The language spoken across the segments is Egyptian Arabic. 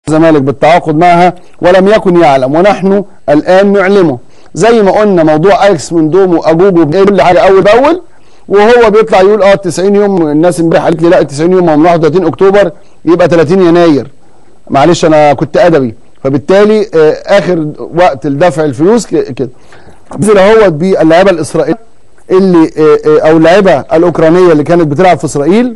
الزمالك بالتعاقد معها ولم يكن يعلم ونحن الان نعلمه زي ما قلنا موضوع ايكس من دوم واجوجو كل حاجه اول باول وهو بيطلع يقول اه 90 يوم الناس امبارح قالت لي لا 90 يوم من 31 اكتوبر يبقى 30 يناير معلش انا كنت ادبي فبالتالي آه اخر وقت لدفع الفلوس كده مثل اهوت باللعيبه الاسرائيليه اللي آه آه او اللعيبه الاوكرانيه اللي كانت بتلعب في اسرائيل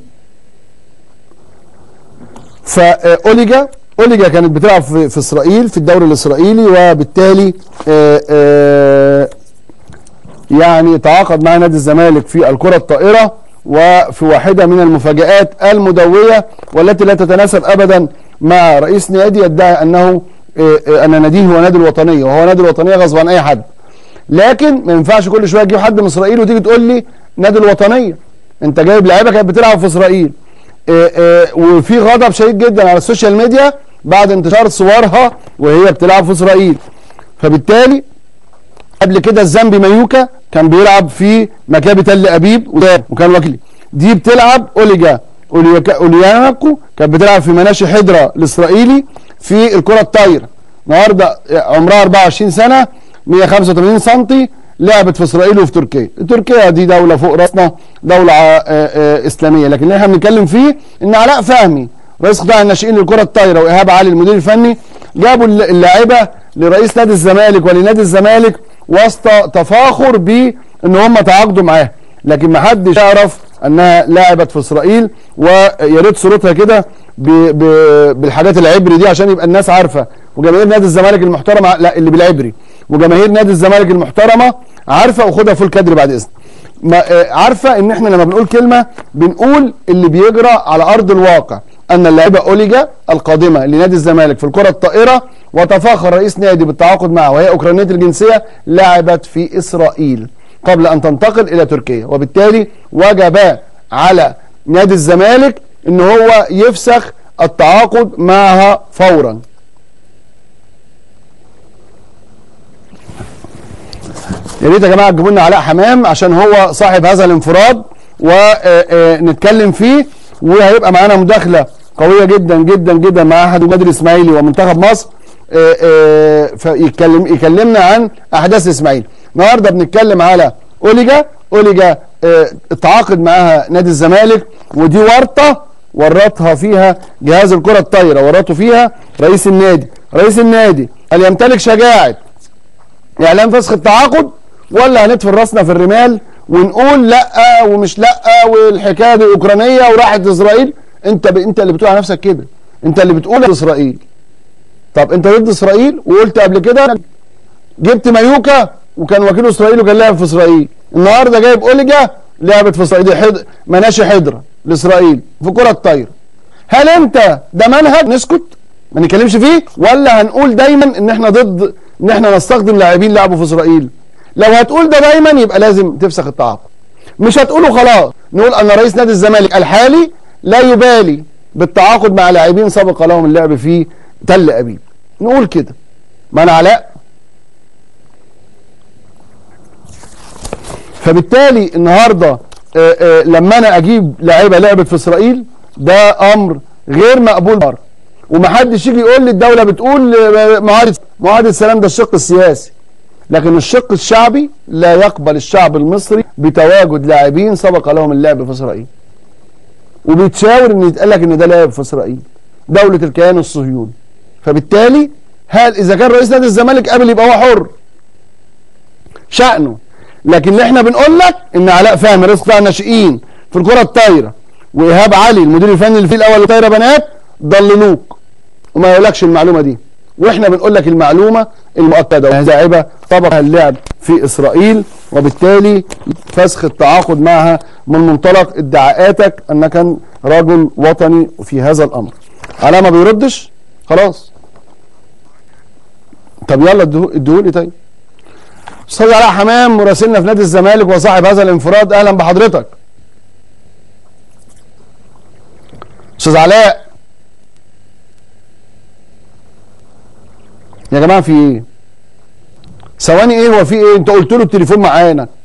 فاوليجا اوليجا كانت بتلعب في, في اسرائيل في الدوري الاسرائيلي وبالتالي آآ آآ يعني تعاقد مع نادي الزمالك في الكره الطائره وفي واحده من المفاجات المدويه والتي لا تتناسب ابدا مع رئيس نادي يدعي انه ان ناديه هو نادي الوطنيه وهو نادي الوطنيه غصب عن اي حد لكن ما ينفعش كل شويه تجيب حد من اسرائيل وتيجي تقول لي نادي الوطنيه انت جايب لعيبه كانت بتلعب في اسرائيل إيه إيه وفي غضب شديد جدا على السوشيال ميديا بعد انتشار صورها وهي بتلعب في اسرائيل فبالتالي قبل كده الزامبي مايوكا كان بيلعب في مكابي تل ابيب وكان وكيل دي بتلعب اوليجا اولياناكو كانت بتلعب في مناشي حدرة الاسرائيلي في الكره الطايره النهارده عمرها 24 سنه 185 سم لعبت في اسرائيل وفي تركيا تركيا دي دوله فوق راسنا دوله آآ آآ اسلاميه لكن اللي احنا بنتكلم فيه ان علاء فهمي رئيس قطاع الناشئين للكره الطايره وايهاب علي المدير الفني جابوا اللاعيبه لرئيس نادي الزمالك ولنادي الزمالك وسط تفاخر بان هم تعاقدوا معاه لكن ما حدش يعرف انها لعبت في اسرائيل ويا ريت صورتها كده بالحاجات العبري دي عشان يبقى الناس عارفه وجماهير نادي الزمالك المحترمه لا اللي بالعبري وجماهير نادي الزمالك المحترمه عارفه وخدها فول كادر بعد اذنك عارفه ان احنا لما بنقول كلمه بنقول اللي بيجرى على ارض الواقع ان اللاعبه اوليجا القادمه لنادي الزمالك في الكره الطائره وتفاخر رئيس نادي بالتعاقد معها وهي اوكرانيه الجنسيه لعبت في اسرائيل قبل ان تنتقل الى تركيا وبالتالي وجب على نادي الزمالك ان هو يفسخ التعاقد معها فورا يا ريت يا جماعه تجيبوا لنا علاء حمام عشان هو صاحب هذا الانفراد ونتكلم فيه وهيبقى معانا مداخله قويه جدا جدا جدا مع احد النادي الاسماعيلي ومنتخب مصر فيتكلم يكلمنا عن احداث الاسماعيلي النهارده بنتكلم على اوليجا اوليجا اتعاقد معاها نادي الزمالك ودي ورطه ورطها فيها جهاز الكره الطايره ورطوا فيها رئيس النادي رئيس النادي هل يمتلك شجاعه اعلان فسخ التعاقد ولا هندفن راسنا في الرمال ونقول لا ومش لا والحكايه دي اوكرانيه وراحت اسرائيل انت ب... انت اللي بتقول على نفسك كده انت اللي بتقول اسرائيل طب انت ضد اسرائيل وقلت قبل كده جبت مايوكا وكان وكيل اسرائيل وكان لاعب في اسرائيل النهارده جايب اوليجا لعبت في اسرائيل حد... مناشي حضره لاسرائيل في كره الطايره هل انت ده منهج نسكت ما نتكلمش فيه ولا هنقول دايما ان احنا ضد ان احنا نستخدم لاعبين لعبوا في اسرائيل لو هتقول ده دايما يبقى لازم تفسخ التعاقد مش هتقوله خلاص نقول ان رئيس نادي الزمالك الحالي لا يبالي بالتعاقد مع لاعبين سبق لهم اللعب في تل ابيب نقول كده ما انا علاء فبالتالي النهارده آآ آآ لما انا اجيب لعيبه لعبت في اسرائيل ده امر غير مقبول ومحدش يجي يقول لي الدوله بتقول معاهده معاهده السلام ده الشق السياسي لكن الشق الشعبي لا يقبل الشعب المصري بتواجد لاعبين سبق لهم اللعب في اسرائيل وبيتشاور ان يتقال لك ان ده لاعب في اسرائيل دوله الكيان الصهيوني فبالتالي هل اذا كان رئيس نادي الزمالك قابل يبقى هو حر شأنه لكن اللي احنا بنقول لك ان علاء فهمي رئيس قطاع الناشئين في الكره الطايره وايهاب علي المدير الفني اللي فيه الاول الطايره بنات ضللوك وما يقولكش المعلومه دي واحنا بنقول لك المعلومه المؤكده لاعبه طبق اللعب في اسرائيل وبالتالي فسخ التعاقد معها من منطلق ادعاءاتك انك رجل وطني في هذا الامر على ما بيردش خلاص طب يلا اديهولي طيب استاذ علاء حمام مراسلنا في نادي الزمالك وصاحب هذا الانفراد اهلا بحضرتك استاذ علاء يا جماعه في ايه ثواني ايه هو في ايه انت قلت له التليفون معانا